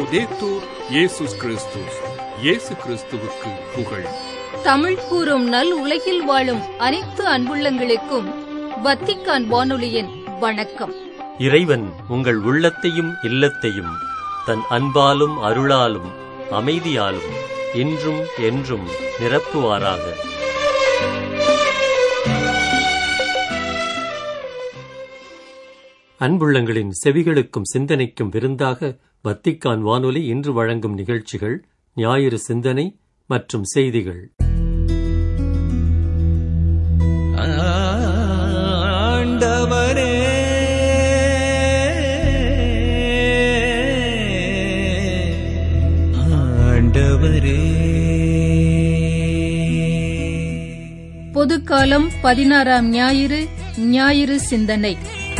லவ்தேத்தூர் இயேசுஸ் கிறிஸ்துஸ் இயேசு கிறிஸ்துவுக்கு புகழ் தமிழ் கூறும் நல் உலகில் வாழும் அனைத்து அன்புள்ளங்களுக்கும் வத்திக்கான் வானொலியின் வணக்கம் இறைவன் உங்கள் உள்ளத்தையும் இல்லத்தையும் தன் அன்பாலும் அருளாலும் அமைதியாலும் இன்றும் என்றும் நிரப்புவாராக அன்புள்ளங்களின் செவிகளுக்கும் சிந்தனைக்கும் விருந்தாக வத்திக்கான் வானொலி இன்று வழங்கும் நிகழ்ச்சிகள் ஞாயிறு சிந்தனை மற்றும் செய்திகள் ஆண்டவரே ஆண்டவரே பொதுக்காலம் பதினாறாம் ஞாயிறு ஞாயிறு சிந்தனை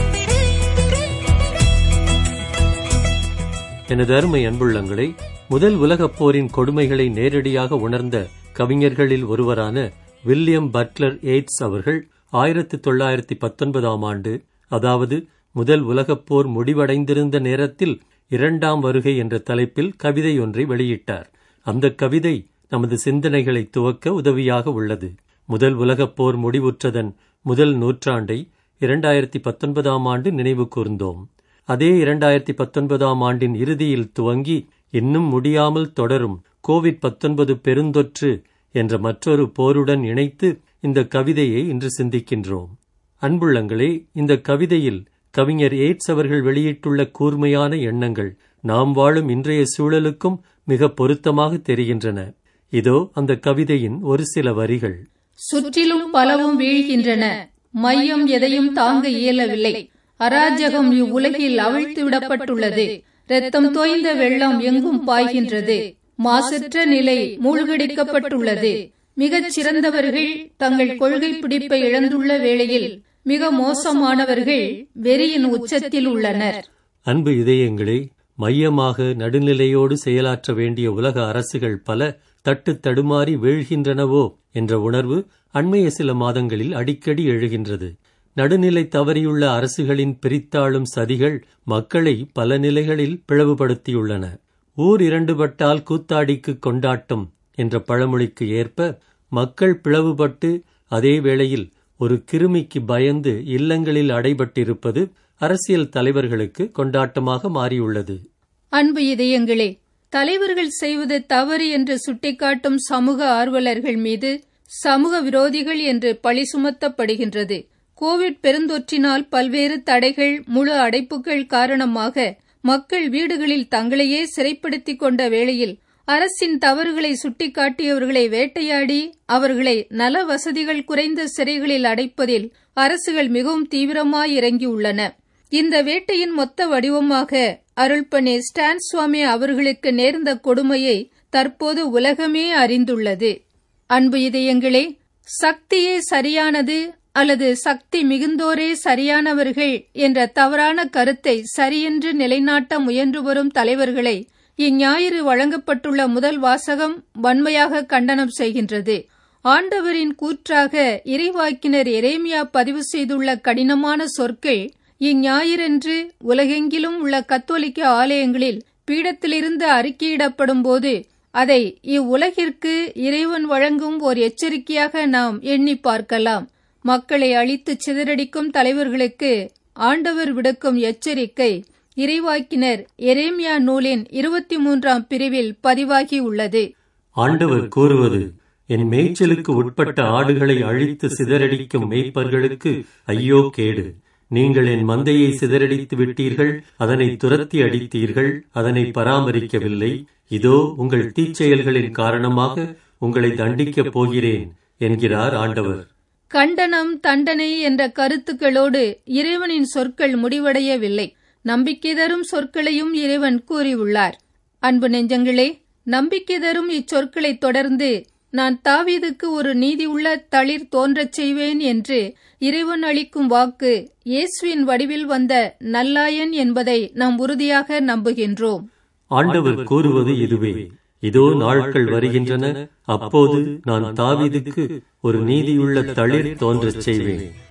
எனது அருமை அன்புள்ளங்களை முதல் உலகப் போரின் கொடுமைகளை நேரடியாக உணர்ந்த கவிஞர்களில் ஒருவரான வில்லியம் பட்லர் ஏட்ஸ் அவர்கள் ஆயிரத்தி தொள்ளாயிரத்தி பத்தொன்பதாம் ஆண்டு அதாவது முதல் உலகப் போர் முடிவடைந்திருந்த நேரத்தில் இரண்டாம் வருகை என்ற தலைப்பில் கவிதை ஒன்றை வெளியிட்டார் அந்த கவிதை நமது சிந்தனைகளை துவக்க உதவியாக உள்ளது முதல் உலகப் போர் முடிவுற்றதன் முதல் நூற்றாண்டை இரண்டாயிரத்தி பத்தொன்பதாம் ஆண்டு நினைவு கூர்ந்தோம் அதே இரண்டாயிரத்தி பத்தொன்பதாம் ஆண்டின் இறுதியில் துவங்கி இன்னும் முடியாமல் தொடரும் கோவிட் பத்தொன்பது பெருந்தொற்று என்ற மற்றொரு போருடன் இணைத்து இந்த கவிதையை இன்று சிந்திக்கின்றோம் அன்புள்ளங்களே இந்த கவிதையில் கவிஞர் ஏட்ஸ் அவர்கள் வெளியிட்டுள்ள கூர்மையான எண்ணங்கள் நாம் வாழும் இன்றைய சூழலுக்கும் மிக பொருத்தமாக தெரிகின்றன இதோ அந்த கவிதையின் ஒரு சில வரிகள் சுற்றிலும் பலவும் வீழ்கின்றன மையம் எதையும் தாங்க இயலவில்லை அராஜகம் இவ்வுலகில் அவிழ்த்து விடப்பட்டுள்ளது ரத்தம் தோய்ந்த வெள்ளம் எங்கும் பாய்கின்றது மாசற்ற நிலை மூழ்கடிக்கப்பட்டுள்ளது மிகச் சிறந்தவர்கள் தங்கள் கொள்கை பிடிப்பை இழந்துள்ள வேளையில் மிக மோசமானவர்கள் வெறியின் உச்சத்தில் உள்ளனர் அன்பு இதயங்களே மையமாக நடுநிலையோடு செயலாற்ற வேண்டிய உலக அரசுகள் பல தட்டு தடுமாறி வீழ்கின்றனவோ என்ற உணர்வு அண்மைய சில மாதங்களில் அடிக்கடி எழுகின்றது நடுநிலை தவறியுள்ள அரசுகளின் பிரித்தாளும் சதிகள் மக்களை பல நிலைகளில் பிளவுபடுத்தியுள்ளன ஊர் இரண்டுபட்டால் கூத்தாடிக்கு கொண்டாட்டம் என்ற பழமொழிக்கு ஏற்ப மக்கள் பிளவுபட்டு அதே வேளையில் ஒரு கிருமிக்கு பயந்து இல்லங்களில் அடைபட்டிருப்பது அரசியல் தலைவர்களுக்கு கொண்டாட்டமாக மாறியுள்ளது அன்பு இதயங்களே தலைவர்கள் செய்வது தவறு என்று சுட்டிக்காட்டும் சமூக ஆர்வலர்கள் மீது சமூக விரோதிகள் என்று பழி சுமத்தப்படுகின்றது கோவிட் பெருந்தொற்றினால் பல்வேறு தடைகள் முழு அடைப்புகள் காரணமாக மக்கள் வீடுகளில் தங்களையே சிறைப்படுத்திக் கொண்ட வேளையில் அரசின் தவறுகளை சுட்டிக்காட்டியவர்களை வேட்டையாடி அவர்களை நல வசதிகள் குறைந்த சிறைகளில் அடைப்பதில் அரசுகள் மிகவும் தீவிரமாய் இறங்கியுள்ளன இந்த வேட்டையின் மொத்த வடிவமாக அருள்பணி ஸ்டான் சுவாமி அவர்களுக்கு நேர்ந்த கொடுமையை தற்போது உலகமே அறிந்துள்ளது அன்பு இதயங்களே சக்தியே சரியானது அல்லது சக்தி மிகுந்தோரே சரியானவர்கள் என்ற தவறான கருத்தை சரியென்று நிலைநாட்ட முயன்று வரும் தலைவர்களை இஞ்ஞாயிறு வழங்கப்பட்டுள்ள முதல் வாசகம் வன்மையாக கண்டனம் செய்கின்றது ஆண்டவரின் கூற்றாக இறைவாக்கினர் எரேமியா பதிவு செய்துள்ள கடினமான சொற்கள் இஞ்ஞாயிறன்று உலகெங்கிலும் உள்ள கத்தோலிக்க ஆலயங்களில் பீடத்திலிருந்து அறிக்கையிடப்படும் போது அதை இவ்வுலகிற்கு இறைவன் வழங்கும் ஓர் எச்சரிக்கையாக நாம் எண்ணி பார்க்கலாம் மக்களை அழித்து சிதறடிக்கும் தலைவர்களுக்கு ஆண்டவர் விடுக்கும் எச்சரிக்கை இறைவாக்கினர் எரேமியா நூலின் இருபத்தி மூன்றாம் பிரிவில் பதிவாகி உள்ளது ஆண்டவர் கூறுவது என் மேய்ச்சலுக்கு உட்பட்ட ஆடுகளை அழித்து சிதறடிக்கும் மேய்ப்பர்களுக்கு ஐயோ கேடு நீங்கள் என் மந்தையை சிதறடித்து விட்டீர்கள் அதனை துரத்தி அடித்தீர்கள் அதனை பராமரிக்கவில்லை இதோ உங்கள் தீச்செயல்களின் காரணமாக உங்களை தண்டிக்கப் போகிறேன் என்கிறார் ஆண்டவர் கண்டனம் தண்டனை என்ற கருத்துக்களோடு இறைவனின் சொற்கள் முடிவடையவில்லை நம்பிக்கை தரும் சொற்களையும் இறைவன் கூறியுள்ளார் அன்பு நெஞ்சங்களே நம்பிக்கை தரும் இச்சொற்களை தொடர்ந்து நான் தாவீதுக்கு ஒரு நீதி உள்ள தளிர் தோன்றச் செய்வேன் என்று இறைவன் அளிக்கும் வாக்கு இயேசுவின் வடிவில் வந்த நல்லாயன் என்பதை நாம் உறுதியாக நம்புகின்றோம் ஆண்டவர் கூறுவது இதுவே இதோ நாட்கள் வருகின்றன அப்போது நான் தாவீதுக்கு ஒரு நீதியுள்ள தளிர் தோன்றச் செய்வேன்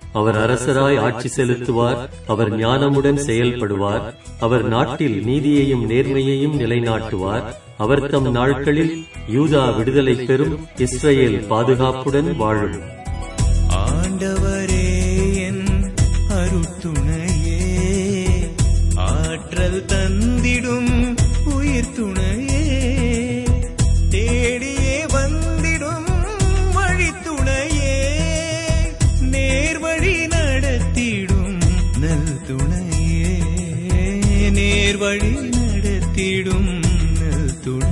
அவர் அரசராய் ஆட்சி செலுத்துவார் அவர் ஞானமுடன் செயல்படுவார் அவர் நாட்டில் நீதியையும் நேர்மையையும் நிலைநாட்டுவார் அவர் தம் நாட்களில் யூதா விடுதலை பெறும் இஸ்ரேல் பாதுகாப்புடன் வாழும் ஆண்டவரே என் அருட்டுணையே ஆற்றல் தந்திடும் உயிர் துணையே தேடியே வந்திடும் வழித்துணையே நேர்வழி நடத்திடும் நல் துணையே நேர்வழி நடத்திடும் நல்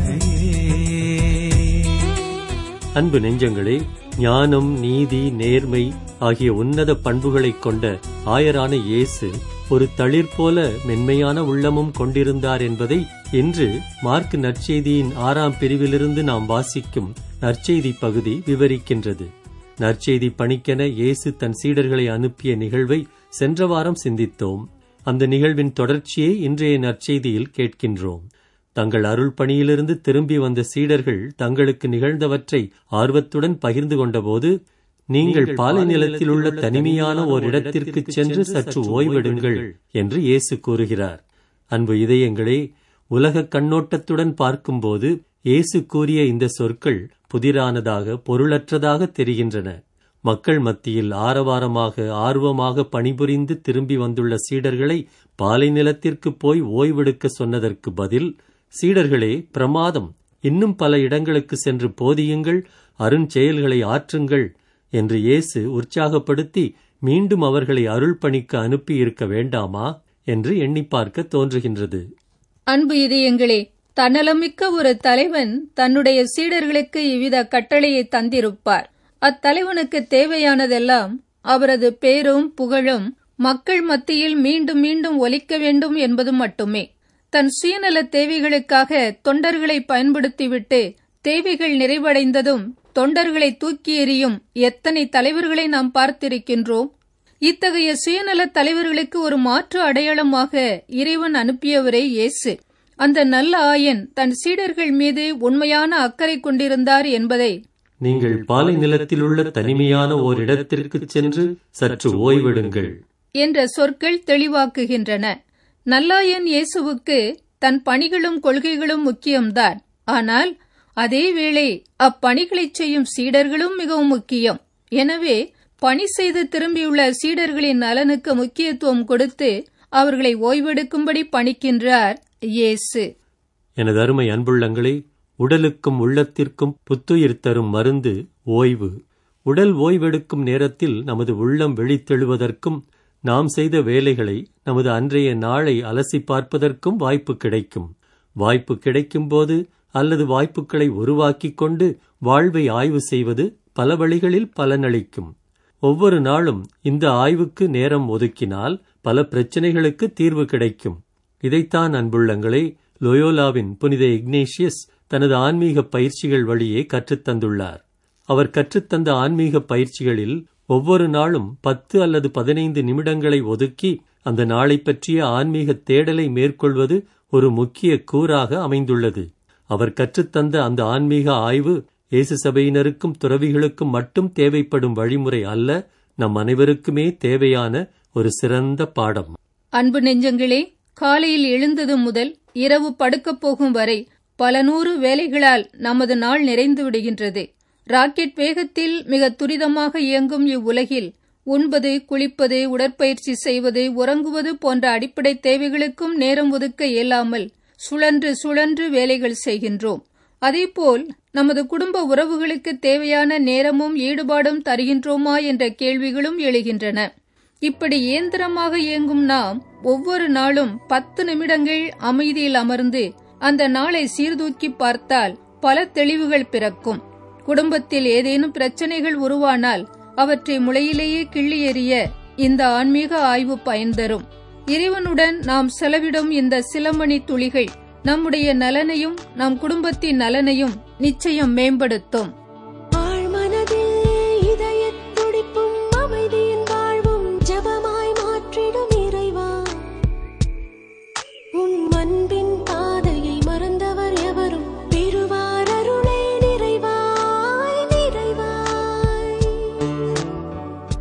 துணையே அன்பு நெஞ்சங்களே ஞானம் நீதி நேர்மை ஆகிய உன்னத பண்புகளைக் கொண்ட ஆயரான இயேசு ஒரு தளிர் போல மென்மையான உள்ளமும் கொண்டிருந்தார் என்பதை இன்று மார்க் நற்செய்தியின் ஆறாம் பிரிவிலிருந்து நாம் வாசிக்கும் நற்செய்தி பகுதி விவரிக்கின்றது நற்செய்தி பணிக்கென இயேசு தன் சீடர்களை அனுப்பிய நிகழ்வை சென்ற வாரம் சிந்தித்தோம் அந்த நிகழ்வின் தொடர்ச்சியை இன்றைய நற்செய்தியில் கேட்கின்றோம் தங்கள் அருள் பணியிலிருந்து திரும்பி வந்த சீடர்கள் தங்களுக்கு நிகழ்ந்தவற்றை ஆர்வத்துடன் பகிர்ந்து கொண்டபோது நீங்கள் பாலை நிலத்தில் உள்ள தனிமையான ஓர் இடத்திற்கு சென்று சற்று ஓய்வெடுங்கள் என்று இயேசு கூறுகிறார் அன்பு இதயங்களே உலக கண்ணோட்டத்துடன் பார்க்கும்போது இயேசு கூறிய இந்த சொற்கள் புதிரானதாக பொருளற்றதாக தெரிகின்றன மக்கள் மத்தியில் ஆரவாரமாக ஆர்வமாக பணிபுரிந்து திரும்பி வந்துள்ள சீடர்களை பாலை நிலத்திற்கு போய் ஓய்வெடுக்க சொன்னதற்கு பதில் சீடர்களே பிரமாதம் இன்னும் பல இடங்களுக்கு சென்று போதியுங்கள் அருஞ்செயல்களை ஆற்றுங்கள் என்று இயேசு உற்சாகப்படுத்தி மீண்டும் அவர்களை அருள் பணிக்கு அனுப்பி இருக்க வேண்டாமா என்று எண்ணி பார்க்க தோன்றுகின்றது அன்பு இதயங்களே தன்னலமிக்க ஒரு தலைவன் தன்னுடைய சீடர்களுக்கு இவ்வித கட்டளையை தந்திருப்பார் அத்தலைவனுக்கு தேவையானதெல்லாம் அவரது பேரும் புகழும் மக்கள் மத்தியில் மீண்டும் மீண்டும் ஒலிக்க வேண்டும் என்பது மட்டுமே தன் சுயநல தேவைகளுக்காக தொண்டர்களை பயன்படுத்திவிட்டு தேவைகள் நிறைவடைந்ததும் தொண்டர்களை தூக்கி எறியும் எத்தனை தலைவர்களை நாம் பார்த்திருக்கின்றோம் இத்தகைய சுயநல தலைவர்களுக்கு ஒரு மாற்று அடையாளமாக இறைவன் அனுப்பியவரே இயேசு அந்த நல்ல ஆயன் தன் சீடர்கள் மீது உண்மையான அக்கறை கொண்டிருந்தார் என்பதை நீங்கள் பாலை நிலத்தில் உள்ள தனிமையான ஓர் இடத்திற்கு சென்று சற்று ஓய்வெடுங்கள் என்ற சொற்கள் தெளிவாக்குகின்றன நல்லாயன் இயேசுவுக்கு தன் பணிகளும் கொள்கைகளும் முக்கியம்தான் ஆனால் அதேவேளை அப்பணிகளைச் செய்யும் சீடர்களும் மிகவும் முக்கியம் எனவே பணி செய்து திரும்பியுள்ள சீடர்களின் நலனுக்கு முக்கியத்துவம் கொடுத்து அவர்களை ஓய்வெடுக்கும்படி பணிக்கின்றார் இயேசு எனது அருமை அன்புள்ளங்களே உடலுக்கும் உள்ளத்திற்கும் புத்துயிர் தரும் மருந்து ஓய்வு உடல் ஓய்வெடுக்கும் நேரத்தில் நமது உள்ளம் வெளித்தெழுவதற்கும் நாம் செய்த வேலைகளை நமது அன்றைய நாளை அலசி பார்ப்பதற்கும் வாய்ப்பு கிடைக்கும் வாய்ப்பு கிடைக்கும்போது அல்லது வாய்ப்புகளை உருவாக்கிக் கொண்டு வாழ்வை ஆய்வு செய்வது பல வழிகளில் பலனளிக்கும் ஒவ்வொரு நாளும் இந்த ஆய்வுக்கு நேரம் ஒதுக்கினால் பல பிரச்சனைகளுக்கு தீர்வு கிடைக்கும் இதைத்தான் அன்புள்ளங்களே லோயோலாவின் புனித இக்னேஷியஸ் தனது ஆன்மீக பயிற்சிகள் வழியே கற்றுத்தந்துள்ளார் அவர் கற்றுத்தந்த ஆன்மீக பயிற்சிகளில் ஒவ்வொரு நாளும் பத்து அல்லது பதினைந்து நிமிடங்களை ஒதுக்கி அந்த நாளை பற்றிய ஆன்மீக தேடலை மேற்கொள்வது ஒரு முக்கிய கூறாக அமைந்துள்ளது அவர் கற்றுத்தந்த அந்த ஆன்மீக ஆய்வு இயேசு சபையினருக்கும் துறவிகளுக்கும் மட்டும் தேவைப்படும் வழிமுறை அல்ல நம் அனைவருக்குமே தேவையான ஒரு சிறந்த பாடம் அன்பு நெஞ்சங்களே காலையில் எழுந்தது முதல் இரவு படுக்கப் போகும் வரை பல நூறு வேலைகளால் நமது நாள் நிறைந்து விடுகின்றது ராக்கெட் வேகத்தில் மிக துரிதமாக இயங்கும் இவ்வுலகில் உண்பது குளிப்பது உடற்பயிற்சி செய்வது உறங்குவது போன்ற அடிப்படை தேவைகளுக்கும் நேரம் ஒதுக்க இயலாமல் சுழன்று சுழன்று வேலைகள் செய்கின்றோம் அதேபோல் நமது குடும்ப உறவுகளுக்கு தேவையான நேரமும் ஈடுபாடும் தருகின்றோமா என்ற கேள்விகளும் எழுகின்றன இப்படி இயந்திரமாக இயங்கும் நாம் ஒவ்வொரு நாளும் பத்து நிமிடங்கள் அமைதியில் அமர்ந்து அந்த நாளை சீர்தூக்கி பார்த்தால் பல தெளிவுகள் பிறக்கும் குடும்பத்தில் ஏதேனும் பிரச்சனைகள் உருவானால் அவற்றை முளையிலேயே கிள்ளி எறிய இந்த ஆன்மீக ஆய்வு பயன் தரும் இறைவனுடன் நாம் செலவிடும் இந்த சில மணி துளிகள் நம்முடைய நலனையும் நம் குடும்பத்தின் நலனையும் நிச்சயம் மேம்படுத்தும் ஆழ்மனதில் இதயத் துடிப்பும் அமைதியின் வாழ்வும் ஜெபமாய் மாற்றிடும் இறைவா உன் அன்பின் பாதையை மறந்தவர் எவரும் பெறுவார் அருளை நிறைவாய் நிறைவாய்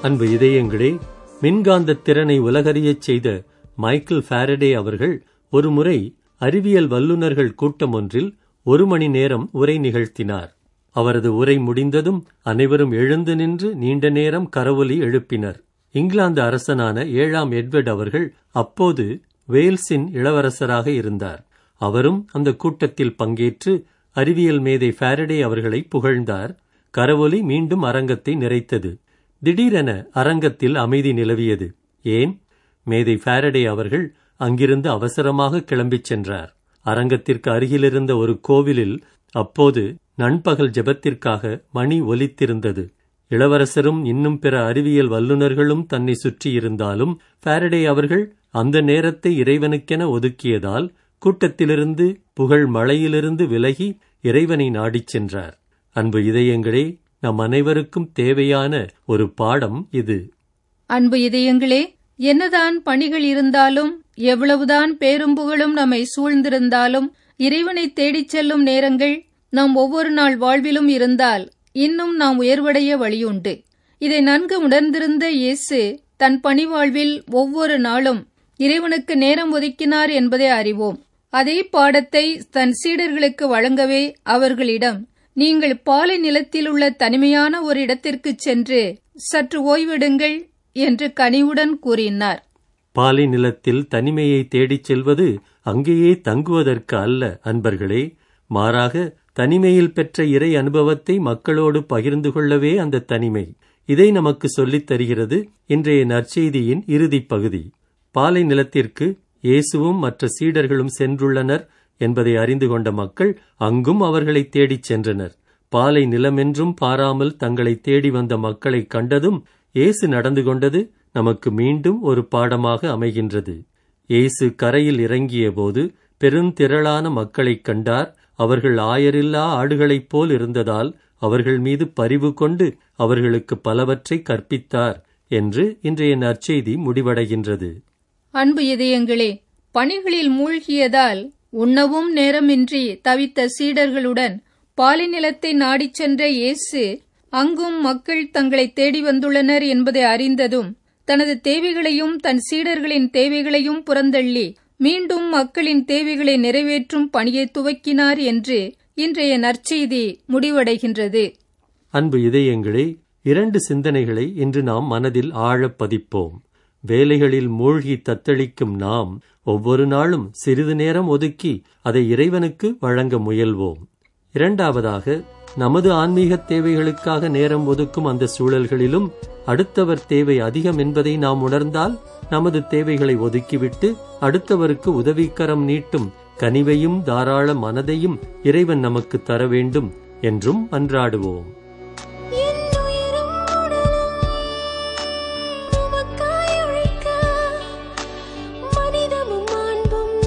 அன்பு இதயங்களே மின்காந்த திறனை உலகறியச் செய்த மைக்கேல் ஃபாரடே அவர்கள் ஒருமுறை அறிவியல் வல்லுநர்கள் கூட்டம் ஒன்றில் ஒரு மணி நேரம் உரை நிகழ்த்தினார் அவரது உரை முடிந்ததும் அனைவரும் எழுந்து நின்று நீண்ட நேரம் கரவொலி எழுப்பினர் இங்கிலாந்து அரசனான ஏழாம் எட்வர்ட் அவர்கள் அப்போது வேல்ஸின் இளவரசராக இருந்தார் அவரும் அந்த கூட்டத்தில் பங்கேற்று அறிவியல் மேதை ஃபாரடே அவர்களை புகழ்ந்தார் கரவொலி மீண்டும் அரங்கத்தை நிறைத்தது திடீரென அரங்கத்தில் அமைதி நிலவியது ஏன் மேதை ஃபாரடே அவர்கள் அங்கிருந்து அவசரமாக கிளம்பிச் சென்றார் அரங்கத்திற்கு அருகிலிருந்த ஒரு கோவிலில் அப்போது நண்பகல் ஜெபத்திற்காக மணி ஒலித்திருந்தது இளவரசரும் இன்னும் பிற அறிவியல் வல்லுநர்களும் தன்னை சுற்றியிருந்தாலும் ஃபாரடே அவர்கள் அந்த நேரத்தை இறைவனுக்கென ஒதுக்கியதால் கூட்டத்திலிருந்து புகழ் மழையிலிருந்து விலகி இறைவனை நாடிச் சென்றார் அன்பு இதயங்களே நம் அனைவருக்கும் தேவையான ஒரு பாடம் இது அன்பு இதயங்களே என்னதான் பணிகள் இருந்தாலும் எவ்வளவுதான் பேரும் புகழும் நம்மை சூழ்ந்திருந்தாலும் இறைவனை தேடிச் செல்லும் நேரங்கள் நாம் ஒவ்வொரு நாள் வாழ்விலும் இருந்தால் இன்னும் நாம் உயர்வடைய வழியுண்டு இதை நன்கு உணர்ந்திருந்த இயேசு தன் பணி வாழ்வில் ஒவ்வொரு நாளும் இறைவனுக்கு நேரம் ஒதுக்கினார் என்பதை அறிவோம் அதே பாடத்தை தன் சீடர்களுக்கு வழங்கவே அவர்களிடம் நீங்கள் பாலை நிலத்தில் உள்ள தனிமையான ஒரு இடத்திற்கு சென்று சற்று ஓய்வெடுங்கள் என்று கனிவுடன் கூறினார் பாலை நிலத்தில் தனிமையை தேடிச் செல்வது அங்கேயே தங்குவதற்கு அல்ல அன்பர்களே மாறாக தனிமையில் பெற்ற இறை அனுபவத்தை மக்களோடு பகிர்ந்து கொள்ளவே அந்த தனிமை இதை நமக்கு சொல்லித் தருகிறது இன்றைய நற்செய்தியின் இறுதிப் பகுதி பாலை நிலத்திற்கு இயேசுவும் மற்ற சீடர்களும் சென்றுள்ளனர் என்பதை அறிந்து கொண்ட மக்கள் அங்கும் அவர்களை தேடிச் சென்றனர் பாலை நிலமென்றும் பாராமல் தங்களை தேடி வந்த மக்களை கண்டதும் இயேசு நடந்து கொண்டது நமக்கு மீண்டும் ஒரு பாடமாக அமைகின்றது இயேசு கரையில் இறங்கியபோது பெருந்திரளான மக்களைக் கண்டார் அவர்கள் ஆயரில்லா ஆடுகளைப் போல் இருந்ததால் அவர்கள் மீது பரிவு கொண்டு அவர்களுக்கு பலவற்றை கற்பித்தார் என்று இன்றைய நற்செய்தி முடிவடைகின்றது அன்பு இதயங்களே பணிகளில் மூழ்கியதால் உண்ணவும் நேரமின்றி தவித்த சீடர்களுடன் பாலைநிலத்தை நாடிச் சென்ற இயேசு அங்கும் மக்கள் தங்களை தேடி வந்துள்ளனர் என்பதை அறிந்ததும் தனது தேவைகளையும் தன் சீடர்களின் தேவைகளையும் புறந்தள்ளி மீண்டும் மக்களின் தேவைகளை நிறைவேற்றும் பணியை துவக்கினார் என்று இன்றைய நற்செய்தி முடிவடைகின்றது அன்பு இதயங்களே இரண்டு சிந்தனைகளை இன்று நாம் மனதில் ஆழப் பதிப்போம் வேலைகளில் மூழ்கி தத்தளிக்கும் நாம் ஒவ்வொரு நாளும் சிறிது நேரம் ஒதுக்கி அதை இறைவனுக்கு வழங்க முயல்வோம் இரண்டாவதாக நமது ஆன்மீக தேவைகளுக்காக நேரம் ஒதுக்கும் அந்த சூழல்களிலும் அடுத்தவர் தேவை அதிகம் என்பதை நாம் உணர்ந்தால் நமது தேவைகளை ஒதுக்கிவிட்டு அடுத்தவருக்கு உதவிக்கரம் நீட்டும் கனிவையும் தாராள மனதையும் இறைவன் நமக்கு தர வேண்டும் என்றும் அன்றாடுவோம் என் உயிரும் உடலும் உமக்காய் உழைக்க, மனிதமும் மாண்பும்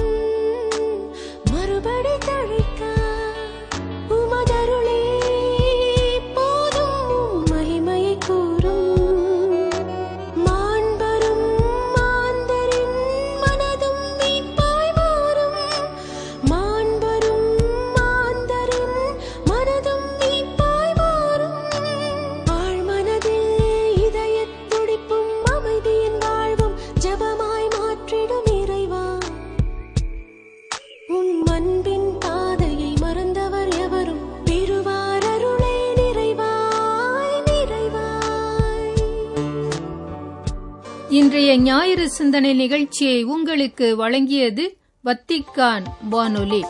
மறுபடி தழைக்க, உமதருளே போதும் உம் மகிமையை கூறும். மாண்பரும் மாந்தரின் மனதும் மீட்பாய் மாறும். மாண்பரும் மாந்தரின் மனதும் மீட்பாய் மாறும். ஆழ்மனதில் இதயத் துடிப்பும் அமைதியின் வாழ்வும் ஜெபமாய் மாற்றிடும் இறைவா உம் அன்பின் பாதையை மறந்தவர் எவரும் பெறுவார் அருளை நிறைவாய் நிறைவாய் இன்றைய ஞாயிறு சிந்தனை நிகழ்ச்சியை உங்களுக்கு வழங்கியது வத்திக்கான் வானொலி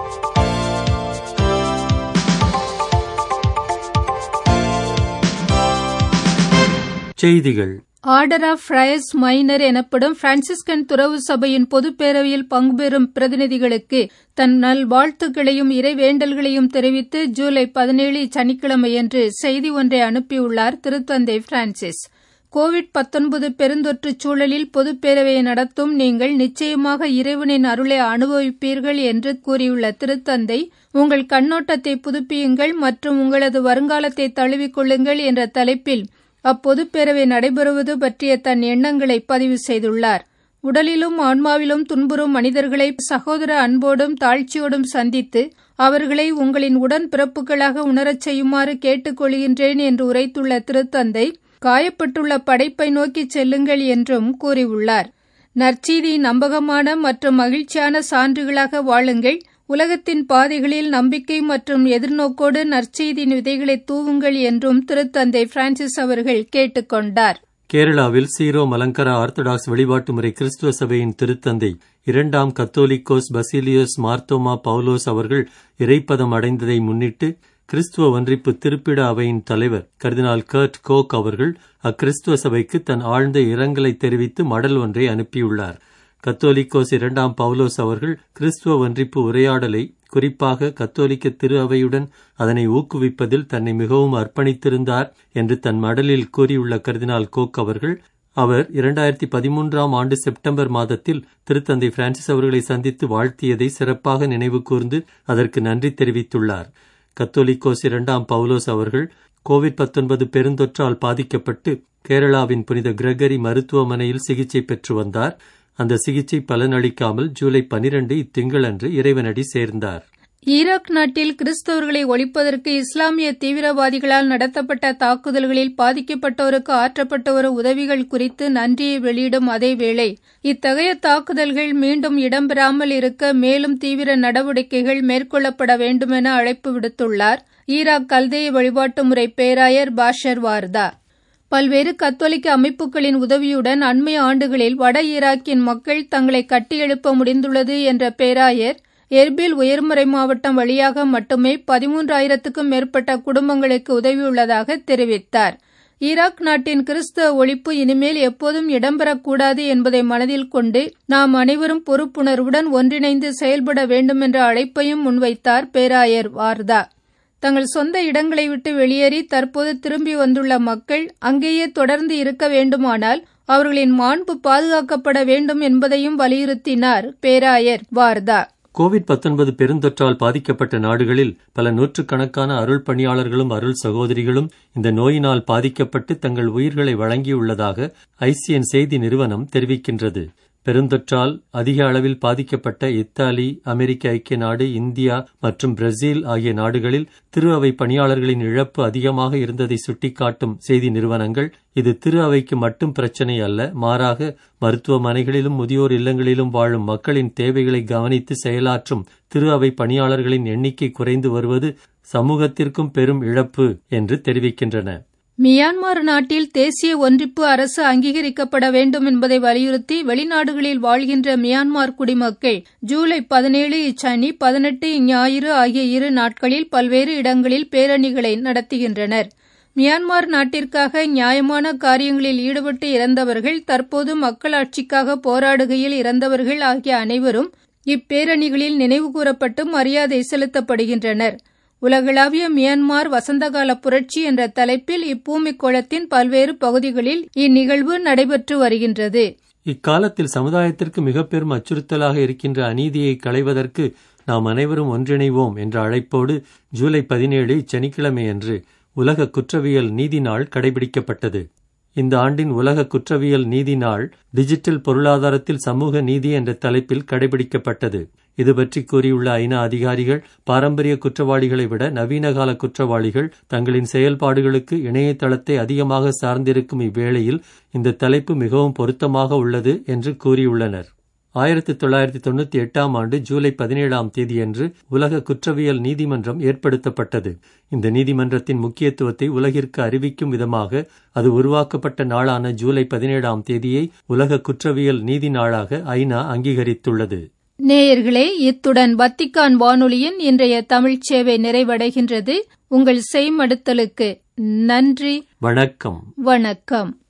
செய்திகள் ஆர்டர் ஆஃப் ஃப்ரையர்ஸ் மைனர் எனப்படும் பிரான்சிஸ்கன் துறவு சபையின் பொதுப்பேரவையில் பங்குபெறும் பிரதிநிதிகளுக்கு தன் நல் வாழ்த்துக்களையும் இறைவேண்டல்களையும் தெரிவித்து ஜூலை பதினேழு சனிக்கிழமையன்று செய்தி ஒன்றை அனுப்பியுள்ளார் திருத்தந்தை பிரான்சிஸ் கோவிட் 19 பெருந்தொற்று சூழலில் பொதுப்பேரவையை நடத்தும் நீங்கள் நிச்சயமாக இறைவனின் அருளை அனுபவிப்பீர்கள் என்று கூறியுள்ள திருத்தந்தை உங்கள் கண்ணோட்டத்தை புதுப்பியுங்கள் மற்றும் உங்களது வருங்காலத்தை தழுவிக்கொள்ளுங்கள் என்ற தலைப்பில் அப்பொதுப்பேரவை நடைபெறுவது பற்றிய தன் எண்ணங்களை பதிவு செய்துள்ளார் உடலிலும் ஆன்மாவிலும் துன்புறும் மனிதர்களை சகோதர அன்போடும் தாழ்ச்சியோடும் சந்தித்து அவர்களை உங்களின் உடன் பிறப்புகளாக உணரச் செய்யுமாறு கேட்டுக்கொள்கின்றேன் என்று உரைத்துள்ள திருத்தந்தை காயப்பட்டுள்ள படைப்பை நோக்கி செல்லுங்கள் என்றும் கூறியுள்ளார் நற்செய்தி நம்பகமான மற்றும் மகிழ்ச்சியான சான்றுகளாக வாழுங்கள் உலகத்தின் பாதைகளில் நம்பிக்கை மற்றும் எதிர்நோக்கோடு நற்செய்தியின் விதைகளை தூவுங்கள் என்றும் திருத்தந்தை பிரான்சிஸ் அவர்கள் கேட்டுக்கொண்டார் கேரளாவில் சீரோ மலங்கரா ஆர்த்தடாக்ஸ் வழிபாட்டு முறை கிறிஸ்துவ சபையின் திருத்தந்தை இரண்டாம் கத்தோலிக்கோஸ் பசிலியோஸ் மார்த்தோமா பவுலோஸ் அவர்கள் இறைப்பதம் அடைந்ததை முன்னிட்டு கிறிஸ்துவ ஒன்றிப்பு திருப்பிட அவையின் தலைவர் கர்தினால் கர்ட் கோக் அவர்கள் அக்கிறிஸ்துவ சபைக்கு தன் ஆழ்ந்த இரங்கலை தெரிவித்து மடல் ஒன்றை அனுப்பியுள்ளார் கத்தோலிக்கோஸ் இரண்டாம் பவுலோஸ் அவர்கள் கிறிஸ்துவ ஒன்றிப்பு உரையாடலை குறிப்பாக கத்தோலிக்க திரு அவையுடன் அதனை ஊக்குவிப்பதில் தன்னை மிகவும் அர்ப்பணித்திருந்தார் என்று தன் மடலில் கூறியுள்ள கர்தினால் கோக் அவர்கள் அவர் இரண்டாயிரத்தி பதிமூன்றாம் ஆண்டு செப்டம்பர் மாதத்தில் திருத்தந்தை பிரான்சிஸ் அவர்களை சந்தித்து வாழ்த்தியதை சிறப்பாக நினைவு கூர்ந்து அதற்கு நன்றி தெரிவித்துள்ளார் கத்தோலிக்கோஸ் இரண்டாம் பவுலோஸ் அவர்கள் கோவிட் பத்தொன்பது பெருந்தொற்றால் பாதிக்கப்பட்டு கேரளாவின் புனித கிரகரி மருத்துவமனையில் சிகிச்சை பெற்று வந்தார் அந்த சிகிச்சை பலனளிக்காமல் ஜூலை பனிரெண்டு இத்திங்களன்று இறைவனடி சேர்ந்தார் ஈராக் நாட்டில் கிறிஸ்தவர்களை ஒழிப்பதற்கு இஸ்லாமிய தீவிரவாதிகளால் நடத்தப்பட்ட தாக்குதல்களில் பாதிக்கப்பட்டோருக்கு ஆற்றப்பட்ட ஒரு உதவிகள் குறித்து நன்றியை வெளியிடும் அதேவேளை இத்தகைய தாக்குதல்கள் மீண்டும் இடம்பெறாமல் இருக்க மேலும் தீவிர நடவடிக்கைகள் மேற்கொள்ளப்பட வேண்டுமென அழைப்பு விடுத்துள்ளார் ஈராக் கல்தேய வழிபாட்டு முறை பேராயர் பாஷர் வார்தா பல்வேறு கத்தோலிக்க அமைப்புகளின் உதவியுடன் அண்மை ஆண்டுகளில் வட ஈராக்கின் மக்கள் தங்களை கட்டியெழுப்ப முடிந்துள்ளது என்ற பேராயர் எர்பில் உயர்மறை மாவட்டம் வழியாக மட்டுமே பதிமூன்றாயிரத்துக்கும் மேற்பட்ட குடும்பங்களுக்கு உதவியுள்ளதாக தெரிவித்தார் ஈராக் நாட்டின் கிறிஸ்தவ ஒழிப்பு இனிமேல் எப்போதும் இடம்பெறக்கூடாது என்பதை மனதில் கொண்டு நாம் அனைவரும் பொறுப்புணர்வுடன் ஒன்றிணைந்து செயல்பட வேண்டும் என்ற அழைப்பையும் முன்வைத்தார் பேராயர் வார்தா தங்கள் சொந்த இடங்களை விட்டு வெளியேறி தற்போது திரும்பி வந்துள்ள மக்கள் அங்கேயே தொடர்ந்து இருக்க வேண்டுமானால் அவர்களின் மாண்பு பாதுகாக்கப்பட வேண்டும் என்பதையும் வலியுறுத்தினார் பேராயர் வார்தா கோவிட் பத்தொன்பது பெருந்தொற்றால் பாதிக்கப்பட்ட நாடுகளில் பல நூற்றுக்கணக்கான அருள் பணியாளர்களும் அருள் சகோதரிகளும் இந்த நோயினால் பாதிக்கப்பட்டு தங்கள் உயிர்களை வழங்கியுள்ளதாக ஐசிஎன் செய்தி நிறுவனம் தெரிவிக்கின்றது பெருந்தொற்றால் அதிக அளவில் பாதிக்கப்பட்ட இத்தாலி அமெரிக்க ஐக்கிய நாடு இந்தியா மற்றும் பிரேசில் ஆகிய நாடுகளில் திரு அவை பணியாளர்களின் இழப்பு அதிகமாக இருந்ததை சுட்டிக்காட்டும் செய்தி நிறுவனங்கள் இது திரு அவைக்கு மட்டும் பிரச்சனை அல்ல மாறாக மருத்துவமனைகளிலும் முதியோர் இல்லங்களிலும் வாழும் மக்களின் தேவைகளை கவனித்து செயலாற்றும் திரு அவை பணியாளர்களின் எண்ணிக்கை குறைந்து வருவது சமூகத்திற்கும் பெரும் இழப்பு என்று தெரிவிக்கின்றன மியான்மர் நாட்டில் தேசிய ஒன்றிப்பு அரசு அங்கீகரிக்கப்பட வேண்டும் என்பதை வலியுறுத்தி வெளிநாடுகளில் வாழ்கின்ற மியான்மர் குடிமக்கள் ஜூலை பதினேழு இச்சனி பதினெட்டு இஞ்ஞாயிறு ஆகிய இரு நாட்களில் பல்வேறு இடங்களில் பேரணிகளை நடத்துகின்றனர் மியான்மர் நாட்டிற்காக நியாயமான காரியங்களில் ஈடுபட்டு இறந்தவர்கள் தற்போது மக்களாட்சிக்காக போராடுகையில் இறந்தவர்கள் ஆகிய அனைவரும் இப்பேரணிகளில் நினைவுகூரப்பட்டு மரியாதை செலுத்தப்படுகின்றனர் உலகளாவிய மியான்மார் வசந்தகால புரட்சி என்ற தலைப்பில் இப்பூமி கோளத்தின் பல்வேறு பகுதிகளில் இந்நிகழ்வு நடைபெற்று வருகின்றது இக்காலத்தில் சமுதாயத்திற்கு மிக பெரும் அச்சுறுத்தலாக இருக்கின்ற அநீதியை களைவதற்கு நாம் அனைவரும் ஒன்றிணைவோம் என்ற அழைப்போடு ஜூலை பதினேழு சனிக்கிழமையன்று உலக குற்றவியல் நீதி நாள் கடைபிடிக்கப்பட்டது இந்த ஆண்டின் உலக குற்றவியல் நீதி நாள் டிஜிட்டல் பொருளாதாரத்தில் சமூக நீதி என்ற தலைப்பில் கடைபிடிக்கப்பட்டது இது பற்றி கூறியுள்ள ஐநா அதிகாரிகள் பாரம்பரிய குற்றவாளிகளை விட நவீனகால குற்றவாளிகள் தங்களின் செயல்பாடுகளுக்கு இணையதளத்தை அதிகமாக சார்ந்திருக்கும் இவ்வேளையில் இந்த தலைப்பு மிகவும் பொருத்தமாக உள்ளது என்று கூறியுள்ளனர் ஆயிரத்தி தொள்ளாயிரத்தி தொண்ணூத்தி எட்டாம் ஆண்டு ஜூலை பதினேழாம் தேதியன்று உலக குற்றவியல் நீதிமன்றம் ஏற்படுத்தப்பட்டது இந்த நீதிமன்றத்தின் முக்கியத்துவத்தை உலகிற்கு அறிவிக்கும் விதமாக அது உருவாக்கப்பட்ட நாளான ஜூலை பதினேழாம் தேதியை உலக குற்றவியல் நீதி நாளாக ஐநா அங்கீகரித்துள்ளது நேயர்களே இத்துடன் வத்திக்கான் வானொலியின் இன்றைய தமிழ்ச் சேவை நிறைவடைகின்றது உங்கள் செய்மடுத்தலுக்கு நன்றி வணக்கம் வணக்கம்